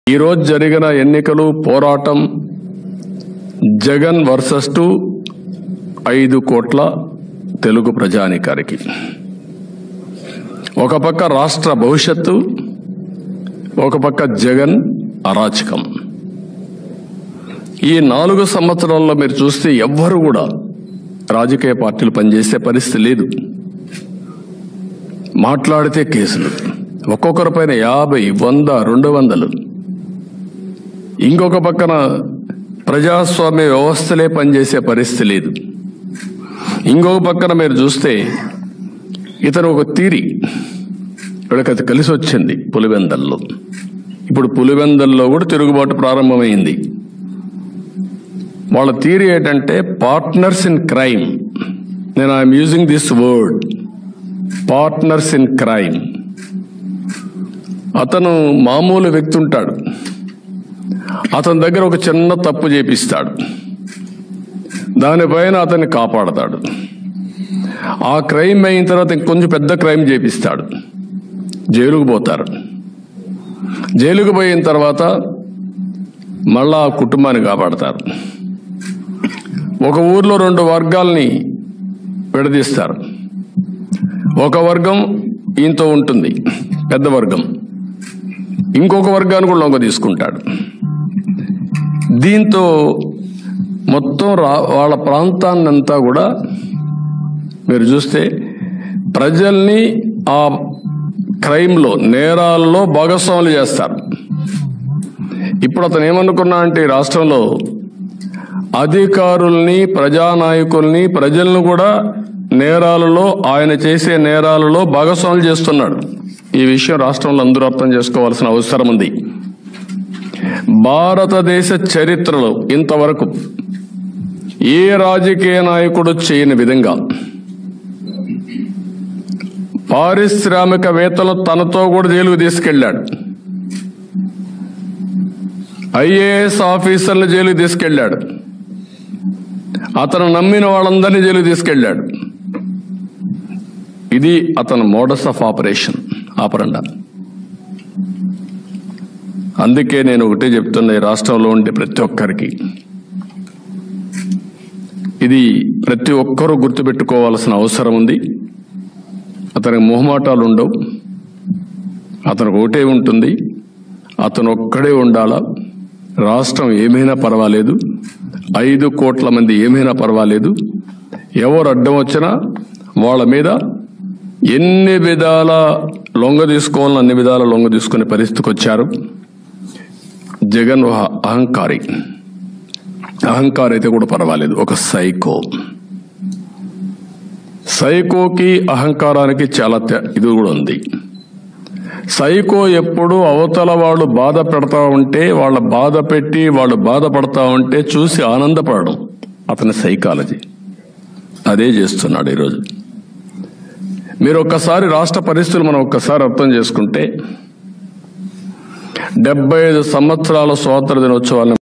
ఈరోజు జరిగిన ఎన్నికలు పోరాటం జగన్ వర్సెస్ టు ఐదు కోట్ల తెలుగు ప్రజానికానికి ఒక పక్క రాష్ట్ర భవిష్యత్తు ఒక పక్క జగన్ అరాచకం ఈ నాలుగు సంవత్సరాల్లో మీరు చూస్తే ఎవ్వరు కూడా రాజకీయ పార్టీలు పనిచేసే పరిస్థితి లేదు మాట్లాడితే కేసులు ఒక్కొక్కరిపైన యాభై వంద రెండు వందలు ఇంకొక పక్కన ప్రజాస్వామ్య వ్యవస్థలే పనిచేసే పరిస్థితి లేదు ఇంకొక పక్కన మీరు చూస్తే ఇతను ఒక తీరి ఇక్కడికి అది కలిసి వచ్చింది పులివెందల్లో ఇప్పుడు పులివెందల్లో కూడా తిరుగుబాటు ప్రారంభమైంది వాళ్ళ థీరీ ఏంటంటే పార్ట్నర్స్ ఇన్ క్రైమ్ నేను I'm using this word partners in crime అతను మామూలు వ్యక్తి ఉంటాడు అతని దగ్గర ఒక చిన్న తప్పు చేపిస్తాడు దానిపైన అతన్ని కాపాడతాడు ఆ క్రైమ్ అయిన తర్వాత ఇంకొంచెం పెద్ద క్రైమ్ చేపిస్తాడు జైలుకు పోతారు జైలుకు పోయిన తర్వాత మళ్ళా ఆ కుటుంబాన్ని కాపాడతారు ఒక ఊర్లో రెండు వర్గాల్ని విడదీస్తారు ఒక వర్గం ఈయనతో ఉంటుంది పెద్ద వర్గం ఇంకొక వర్గాన్ని కూడా లొంగ తీసుకుంటాడు దీంతో మొత్తం రా వాళ్ళ ప్రాంతాన్నంతా కూడా మీరు చూస్తే ప్రజల్ని ఆ క్రైమ్లో నేరాల్లో భాగస్వాములు చేస్తారు ఇప్పుడు అతను ఏమనుకున్నా అంటే ఈ రాష్ట్రంలో అధికారుల్ని ప్రజానాయకుల్ని ప్రజలను కూడా నేరాలలో ఆయన చేసే నేరాలలో భాగస్వాములు చేస్తున్నాడు ఈ విషయం రాష్ట్రంలో అందరూ అర్థం చేసుకోవాల్సిన అవసరం ఉంది భారతదేశ చరిత్రలో ఇంతవరకు ఏ రాజకీయ నాయకుడు చేయని విధంగా పారిశ్రామికవేత్తలు తనతో కూడా జైలుకు తీసుకెళ్లాడు ఐఏఎస్ ఆఫీసర్లు జైలుకు తీసుకెళ్లాడు అతను నమ్మిన వాళ్ళందరినీ జైలుకు తీసుకెళ్లాడు ఇది అతని మోడస్ ఆఫ్ ఆపరేషన్ ఆపరండ అందుకే నేను ఒకటే చెప్తున్నా ఈ రాష్ట్రంలో ఉండే ప్రతి ఒక్కరికి ఇది ప్రతి ఒక్కరూ గుర్తుపెట్టుకోవాల్సిన అవసరం ఉంది అతనికి మొహమాటాలు ఉండవు అతనికి ఒకటే ఉంటుంది అతను ఒక్కడే ఉండాలా రాష్ట్రం ఏమైనా పర్వాలేదు ఐదు కోట్ల మంది ఏమైనా పర్వాలేదు ఎవరు అడ్డం వచ్చినా వాళ్ళ మీద ఎన్ని విధాల లొంగ తీసుకోవాలని అన్ని విధాల లొంగ తీసుకునే పరిస్థితికి వచ్చారు జగన్ ఒక అహంకారి అహంకారి అయితే కూడా పర్వాలేదు ఒక సైకో సైకోకి అహంకారానికి చాలా తే- ఇది కూడా ఉంది సైకో ఎప్పుడు అవతల వాళ్ళు బాధ పెడతా ఉంటే వాళ్ళ బాధ పెట్టి వాళ్ళు బాధపడతా ఉంటే చూసి ఆనందపడడం అతని సైకాలజీ అదే చేస్తున్నాడు ఈరోజు మీరు ఒక్కసారి రాష్ట్ర పరిస్థితులు మనం ఒక్కసారి అర్థం చేసుకుంటే డెబ్బై ఐదు సంవత్సరాల స్వాతంత్ర దినోత్సవాలను